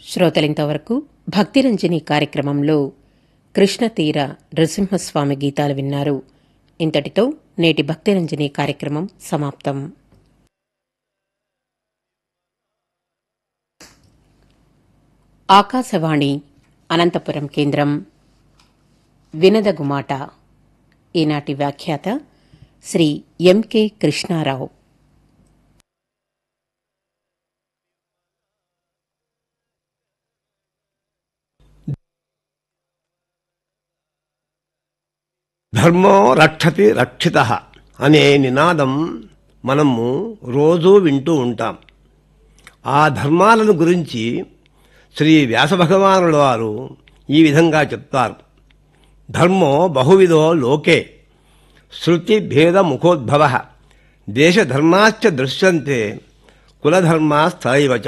శ్రోతలింతవరకు భక్తిరంజని కార్యక్రమంలో కృష్ణతీర నృసింహస్వామి గీతాలు విన్నారు ఇంతటితో నేటి భక్తిరంజని కార్యక్రమం సమాప్తం ఆకాశవాణి అనంతపురం కేంద్రం వినదగుమాట ఈనాటి వ్యాఖ్యాత శ్రీ ఎంకే కృష్ణారావు ధర్మో రక్షతి రక్షిత అనే నినాదం మనము రోజూ వింటూ ఉంటాం ఆ ధర్మాలను గురించి శ్రీ వ్యాసభగవానుల వారు ఈ విధంగా చెప్తారు ధర్మో బహువిధో లోకే శృతి భేద ముఖోద్భవ దేశధర్మాశ్చ దృశ్యంతే కులధర్మాస్థైవ చ